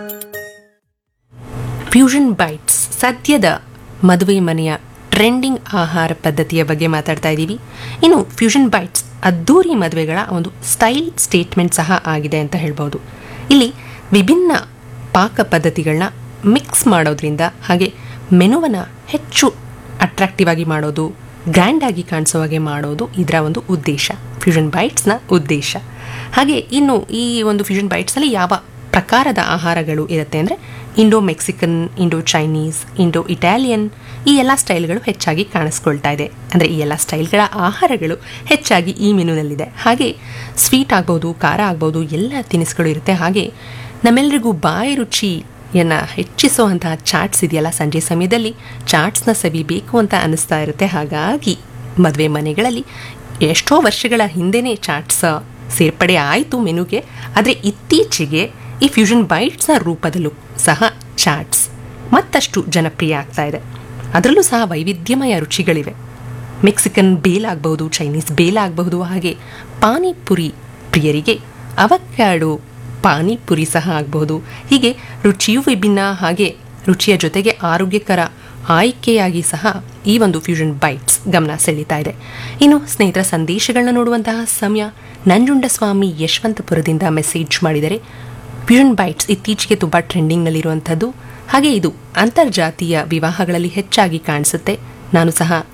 fusion bites ಸದ್ಯದ ಮದುವೆ ಮನೆಯ ಟ್ರೆಂಡಿಂಗ್ ಆಹಾರ ಪದ್ಧತಿಯ ಬಗ್ಗೆ ಮಾತಾಡ್ತಾ ಇದ್ದೀವಿ ಇನ್ನು ಫ್ಯೂಷನ್ ಬೈಟ್ಸ್ ಅದ್ದೂರಿ ಮದುವೆಗಳ ಒಂದು ಸ್ಟೈಲ್ ಸ್ಟೇಟ್ಮೆಂಟ್ ಸಹ ಆಗಿದೆ ಅಂತ ಹೇಳ್ಬೋದು ಇಲ್ಲಿ ವಿಭಿನ್ನ ಪಾಕ ಪದ್ಧತಿಗಳನ್ನ ಮಿಕ್ಸ್ ಮಾಡೋದ್ರಿಂದ ಹಾಗೆ ಮೆನುವನ್ನು ಹೆಚ್ಚು ಅಟ್ರಾಕ್ಟಿವ್ ಆಗಿ ಮಾಡೋದು ಗ್ರ್ಯಾಂಡ್ ಆಗಿ ಕಾಣಿಸೋ ಹಾಗೆ ಮಾಡೋದು ಇದರ ಒಂದು ಉದ್ದೇಶ ಫ್ಯೂಷನ್ ಬೈಟ್ಸ್ನ ಉದ್ದೇಶ ಹಾಗೆ ಇನ್ನು ಈ ಒಂದು ಫ್ಯೂಷನ್ ಬೈಟ್ಸಲ್ಲಿ ಯಾವ ಪ್ರಕಾರದ ಆಹಾರಗಳು ಇರುತ್ತೆ ಅಂದರೆ Indo Mexican Indo Chinese Indo Italian ಈ ಎಲ್ಲ ಸ್ಟೈಲ್ಗಳು ಹೆಚ್ಚಾಗಿ ಕಾಣಿಸ್ಕೊಳ್ತಾ ಇದೆ ಅಂದರೆ ಈ ಎಲ್ಲ ಸ್ಟೈಲ್ಗಳ ಆಹಾರಗಳು ಹೆಚ್ಚಾಗಿ ಈ ಮೆನುನಲ್ಲಿದೆ ಹಾಗೆ ಸ್ವೀಟ್ ಆಗ್ಬೋದು ಖಾರ ಆಗ್ಬೋದು ಎಲ್ಲ ತಿನಿಸುಗಳು ಇರುತ್ತೆ ಹಾಗೆ ನಮ್ಮೆಲ್ಲರಿಗೂ ಬಾಯಿ ರುಚಿಯನ್ನು ಹೆಚ್ಚಿಸುವಂತಹ ಚಾಟ್ಸ್ ಇದೆಯಲ್ಲ ಸಂಜೆ ಸಮಯದಲ್ಲಿ ಚಾಟ್ಸ್ನ ಸವಿಬೇಕು ಅಂತ ಅನ್ನಿಸ್ತಾ ಇರುತ್ತೆ ಹಾಗಾಗಿ ಮದುವೆ ಮನೆಗಳಲ್ಲಿ ಎಷ್ಟೋ ವರ್ಷಗಳ ಹಿಂದೆನೇ ಚಾಟ್ಸ್ ಸೇರ್ಪಡೆ ಆಯಿತು ಮೆನುಗೆ ಆದರೆ ಇತ್ತೀಚೆಗೆ ಈ ಫ್ಯೂಷನ್ ಬೈಟ್ಸ್ನ ರೂಪದಲ್ಲೂ ಸಹ ಚಾಟ್ಸ್ ಮತ್ತಷ್ಟು ಜನಪ್ರಿಯ ಆಗ್ತಾ ಇದೆ ಅದರಲ್ಲೂ ಸಹ ವೈವಿಧ್ಯಮಯ ರುಚಿಗಳಿವೆ ಮೆಕ್ಸಿಕನ್ ಬೇಲ್ ಆಗಬಹುದು ಚೈನೀಸ್ ಬೇಲ್ ಆಗಬಹುದು ಹಾಗೆ ಪಾನಿಪುರಿ ಪ್ರಿಯರಿಗೆ ಅವಕ್ಯಾಡೋ ಪಾನಿಪುರಿ ಸಹ ಆಗಬಹುದು ಹೀಗೆ ರುಚಿಯೂ ವಿಭಿನ್ನ ಹಾಗೆ ರುಚಿಯ ಜೊತೆಗೆ ಆರೋಗ್ಯಕರ ಆಯ್ಕೆಯಾಗಿ ಸಹ ಈ ಒಂದು ಫ್ಯೂಷನ್ ಬೈಟ್ಸ್ ಗಮನ ಸೆಳೀತಾ ಇದೆ ಇನ್ನು ಸ್ನೇಹಿತರ ಸಂದೇಶಗಳನ್ನ ನೋಡುವಂತಹ ಸಮಯ ನಂಜುಂಡಸ್ವಾಮಿ ಯಶವಂತಪುರದಿಂದ ಮೆಸೇಜ್ ಮಾಡಿದರೆ ಫ್ಯೂಷನ್ ಬೈಟ್ಸ್ ಇತ್ತೀಚೆಗೆ ತುಂಬ ಟ್ರೆಂಡಿಂಗ್ನಲ್ಲಿರುವಂಥದ್ದು ಹಾಗೆ ಇದು ಅಂತರ್ಜಾತೀಯ ವಿವಾಹಗಳಲ್ಲಿ ಹೆಚ್ಚಾಗಿ ಕಾಣಿಸುತ್ತೆ ನಾನು ಸಹ